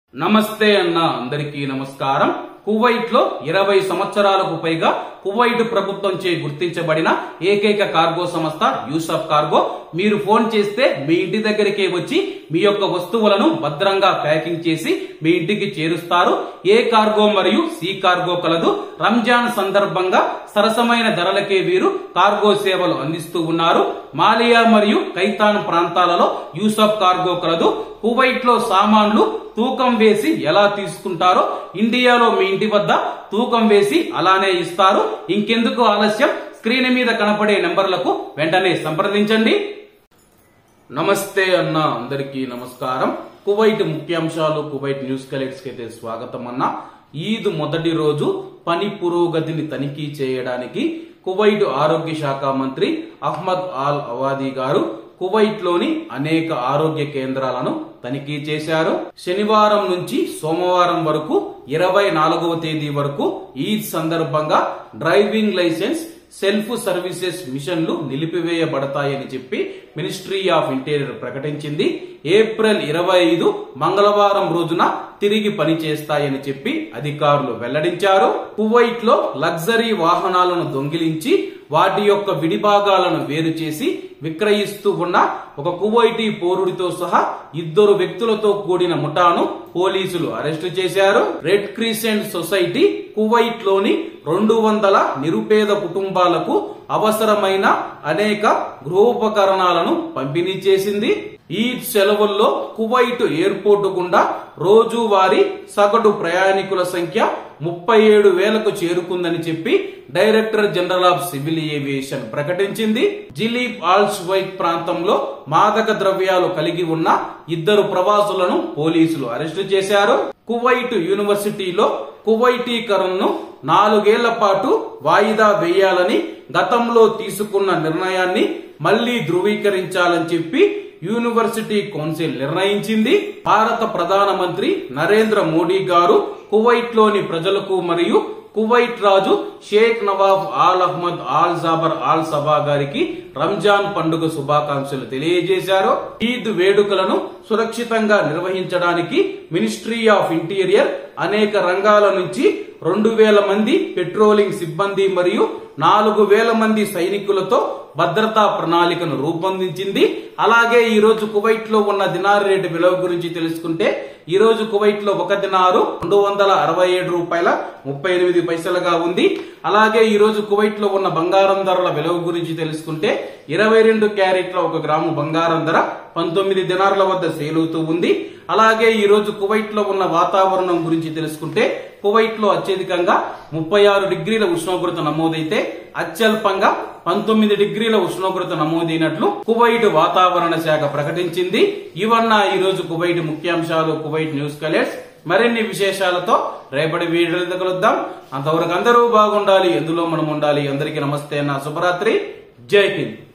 నమస్తే అన్న అందరికీ నమస్కారం కువైట్ లో ఇరవై సంవత్సరాలకు పైగా కువైట్ ప్రభుత్వంచే గుర్తించబడిన ఏకైక కార్గో సంస్థ యూసఫ్ కార్గో మీరు ఫోన్ చేస్తే మీ ఇంటి దగ్గరికే వచ్చి మీ యొక్క వస్తువులను భద్రంగా ప్యాకింగ్ చేసి మీ ఇంటికి చేరుస్తారు ఏ కార్గో మరియు సి కార్గో కలదు రంజాన్ సందర్భంగా సరసమైన ధరలకే వీరు కార్గో సేవలు అందిస్తూ ఉన్నారు మాలియా మరియు కైతాన్ ప్రాంతాలలో యూసఫ్ కార్గో కలదు కువైట్ లో సామాన్లు తూకం వేసి ఎలా తీసుకుంటారో ఇండియాలో మీ ఇంటి వద్ద తూకం వేసి అలానే ఇస్తారు ఇంకెందుకు ఆలస్యం స్క్రీన్ మీద కనపడే నెంబర్లకు వెంటనే సంప్రదించండి నమస్తే అన్న అందరికీ నమస్కారం కువైట్ ముఖ్యాంశాలు కువైట్ న్యూస్ కలెక్ట్స్ కి అయితే స్వాగతం అన్న ఈద్ మొదటి రోజు పని పురోగతిని తనిఖీ చేయడానికి కువైట్ ఆరోగ్య శాఖ మంత్రి అహ్మద్ ఆల్ అవాదీ గారు కువైట్ లోని అనేక ఆరోగ్య కేంద్రాలను తనిఖీ చేశారు శనివారం నుంచి సోమవారం వరకు ఇరవై నాలుగవ తేదీ వరకు ఈద్ సందర్భంగా డ్రైవింగ్ లైసెన్స్ సెల్ఫ్ సర్వీసెస్ మిషన్లు నిలిపివేయబడతాయని చెప్పి మినిస్ట్రీ ఆఫ్ ఇంటీరియర్ ప్రకటించింది ఏప్రిల్ ఇరవై ఐదు మంగళవారం రోజున తిరిగి పనిచేస్తాయని చెప్పి అధికారులు వెల్లడించారు కువైట్ లో లగ్జరీ వాహనాలను దొంగిలించి వాటి యొక్క విడిభాగాలను వేరు చేసి విక్రయిస్తూ ఉన్న ఒక కువైటీ పౌరుడితో సహా ఇద్దరు వ్యక్తులతో కూడిన ముఠాను పోలీసులు అరెస్టు చేశారు రెడ్ క్రీసెంట్ సొసైటీ కువైట్ లోని రెండు వందల నిరుపేద కుటుంబాలకు అవసరమైన అనేక గృహోపకరణాలను పంపిణీ చేసింది ఈ సెలవుల్లో కువైట్ ఎయిర్పోర్టు గుండా రోజువారీ సగటు ప్రయాణికుల సంఖ్య ముప్పై ఏడు వేలకు చేరుకుందని చెప్పి director general of civil aviation ప్రకటించింది జిలీప్ ఆల్స్ వైట్ ప్రాంతంలో మాదక ద్రవ్యాలు కలిగి ఉన్న ఇద్దరు ప్రవాసులను పోలీసులు అరెస్టు చేశారు కువైట్ యూనివర్సిటీలో కువైటీకరణను నాలుగేళ్ల పాటు వాయిదా వేయాలని గతంలో తీసుకున్న నిర్ణయాన్ని మళ్లీ ధృవీకరించాలని చెప్పి యూనివర్సిటీ కౌన్సిల్ నిర్ణయించింది భారత ప్రధానమంత్రి నరేంద్ర మోడీ గారు కువైట్ లోని ప్రజలకు మరియు కువైట్ రాజు Sheikh Nawab Al Ahmad Al Jaber Al Sabah గారికి రంజాన్ పండుగ శుభాకాంక్షలు తెలియజేశారు ఈద్ వేడుకలను సురక్షితంగా నిర్వహించడానికి మినిస్ట్రీ ఆఫ్ ఇంటీరియర్ అనేక రంగాల నుంచి రెండు వేల మంది పెట్రోలింగ్ సిబ్బంది మరియు నాలుగు వేల మంది సైనికులతో భద్రతా ప్రణాళికను రూపొందించింది అలాగే ఈ రోజు కువైట్ లో ఉన్న దినార్ రేటు విలువ గురించి తెలుసుకుంటే ఈ రోజు కువైట్ లో ఒక దినారు రెండు వందల అరవై ఏడు రూపాయల ముప్పై ఎనిమిది పైసలుగా ఉంది అలాగే ఈ రోజు కువైట్ లో ఉన్న బంగారం ధరల విలువ గురించి తెలుసుకుంటే ఇరవై రెండు క్యారెట్ల ఒక గ్రాము బంగారం ధర పంతొమ్మిది దినార్ల వద్ద సేల్ అవుతూ ఉంది అలాగే ఈ రోజు కువైట్ లో ఉన్న వాతావరణం గురించి తెలుసుకుంటే కువైట్ లో అత్యధికంగా ముప్పై ఆరు డిగ్రీల ఉష్ణోగ్రత నమోదైతే అత్యల్పంగా పంతొమ్మిది డిగ్రీల ఉష్ణోగ్రత నమోదైనట్లు కువైట్ వాతావరణ శాఖ ప్రకటించింది ఇవన్న ఈ రోజు కువైట్ ముఖ్యాంశాలు కువైట్ న్యూస్ కలెక్ట్స్ మరిన్ని విశేషాలతో రేపటి వీడియోలు కలుద్దాం అంతవరకు అందరూ బాగుండాలి ఎందులో మనం ఉండాలి అందరికీ నమస్తే అన్న శుభరాత్రి జై హింద్